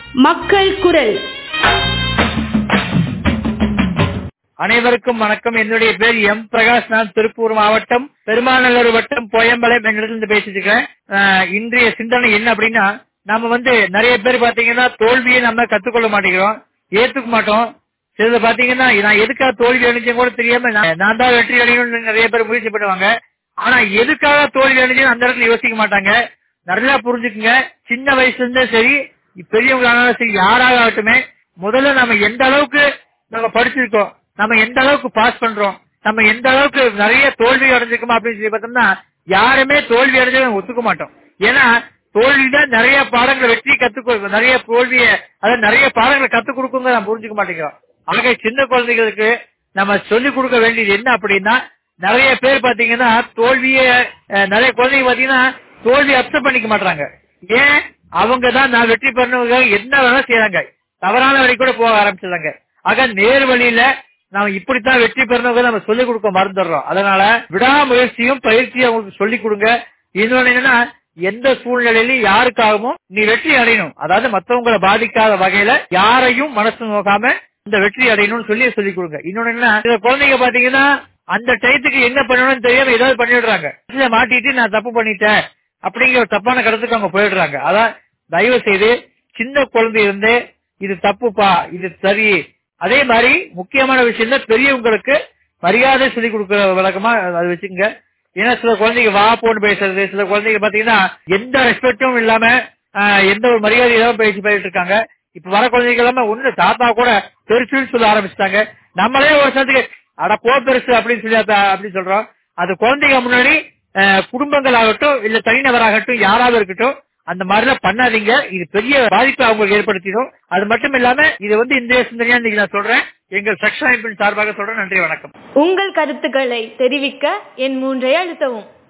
மக்கள் குரல் அனைவருக்கும் வணக்கம் என்னுடைய பேர் எம் பிரகாஷ் நான் திருப்பூர் மாவட்டம் பெருமாநல்லூர் வட்டம் போயம்பாளையம் என்னிடத்துல பேசிட்டு இருக்கேன் ஆஹ் இன்றைய சிந்தனை என்ன அப்படின்னா நம்ம வந்து நிறைய பேர் பாத்தீங்கன்னா தோல்வியை நம்ம கத்துக்கொள்ள மாட்டேங்கிறோம் ஏத்துக்க மாட்டோம் சிலது பாத்தீங்கன்னா நான் எதுக்காக தோல்வி அடைஞ்சேன் கூட தெரியாம நான் நான் தான் வெற்றி அடையணும்னு நிறைய பேர் முயற்சி பண்ணுவாங்க ஆனா எதுக்காக தோல்வி அடைஞ்சேன்னு அந்த இடத்துல யோசிக்க மாட்டாங்க நல்லா புரிஞ்சுக்குங்க சின்ன வயசுல இருந்தே சரி பெரியவங்களானாலும் சரி யாராக ஆகட்டுமே முதல்ல நம்ம எந்த அளவுக்கு நம்ம படிச்சிருக்கோம் நம்ம எந்த அளவுக்கு பாஸ் பண்றோம் நம்ம எந்த அளவுக்கு நிறைய தோல்வி அடைஞ்சிருக்கோம் அப்படின்னு சொல்லி பார்த்தோம்னா யாருமே தோல்வி அடைஞ்சதை ஒத்துக்க மாட்டோம் ஏன்னா தோல்வியில நிறைய பாடங்களை வெற்றி கத்துக்க நிறைய தோல்விய அதாவது நிறைய பாடங்களை கத்துக் கொடுக்குங்க நம்ம புரிஞ்சுக்க மாட்டேங்கிறோம் ஆக சின்ன குழந்தைகளுக்கு நம்ம சொல்லிக் கொடுக்க வேண்டியது என்ன அப்படின்னா நிறைய பேர் பாத்தீங்கன்னா தோல்விய அஹ், நிறைய குழந்தைங்க பாத்தீங்கன்னா தோல்வி அக்செப்ட் பண்ணிக்க மாட்டாங்க ஏன் அவங்க தான் நான் வெற்றி பெறணுங்க என்ன வேணா செய்யறாங்க தவறான வழி கூட போக ஆரம்பிச்சிடுறாங்க ஆக நேர் வழியில நாம இப்படித்தான் வெற்றி பெறணுங்க நம்ம சொல்லிக் கொடுக்க மறந்துடுறோம் அதனால விடாமுயற்சியும் பயிற்சியும் அவங்களுக்கு சொல்லிக் கொடுங்க இன்னொன்னு என்னன்னா எந்த சூழ்நிலையிலும் யாருக்காகவும் நீ வெற்றி அடையணும் அதாவது மத்தவங்களை பாதிக்காத வகையில யாரையும் மனசு நோக்காம இந்த வெற்றி அடையணும்னு சொல்லி சொல்லிக் கொடுங்க இன்னொன்னு என்ன சில குழந்தைங்க பாத்தீங்கன்னா அந்த டயத்துக்கு என்ன பண்ணணும்னு தெரியாம ஏதாவது பண்ணிடுறாங்க இதுல மாட்டிட்டு நான் தப்பு பண்ணிட்டேன் அப்படிங்கிற ஒரு தப்பான கருத்துக்கு அவங்க போயிடுறாங்க அதான் தயவு செய்து சின்ன குழந்தை இருந்து இது தப்புப்பா இது சரி அதே மாதிரி முக்கியமான விஷயம் தான் பெரியவங்களுக்கு மரியாதை சொல்லிக் கொடுக்கிற வழக்கமா அதை வச்சுக்கோங்க ஏன்னா சில குழந்தைங்க வா போன்னு பேசுறது சில குழந்தைங்க பாத்தீங்கன்னா எந்த ரெஸ்பெக்டும் இல்லாம ஆஹ், எந்த ஒரு மரியாதை இல்லாம பேசி போயிட்டு இருக்காங்க இப்ப வர குழந்தைங்க எல்லாமே ஒண்ணு தாத்தா கூட பெருசுன்னு சொல்ல ஆரம்பிச்சிட்டாங்க நம்மளே ஒரு சத்துக்கு அட போ பெருசு அப்படின்னு சொல்லி அத- அப்படி சொல்றோம் அது குழந்தைங்க முன்னாடி ஆஹ், குடும்பங்கள் ஆகட்டும் இல்ல தனிநபராகட்டும் யாராவது இருக்கட்டும் அந்த மாதிரிலாம் பண்ணாதீங்க இது பெரிய பாதிப்பை அவங்களுக்கு ஏற்படுத்திடும் அது மட்டும் இல்லாம இது வந்து இந்த சிந்தனையா இன்னைக்கு நான் சொல்றேன் எங்கள் செக்ஷன் அமைப்பின் சார்பாக சொல்றேன் நன்றி வணக்கம் உங்கள் கருத்துக்களை தெரிவிக்க என் மூன்றை அழுத்தவும்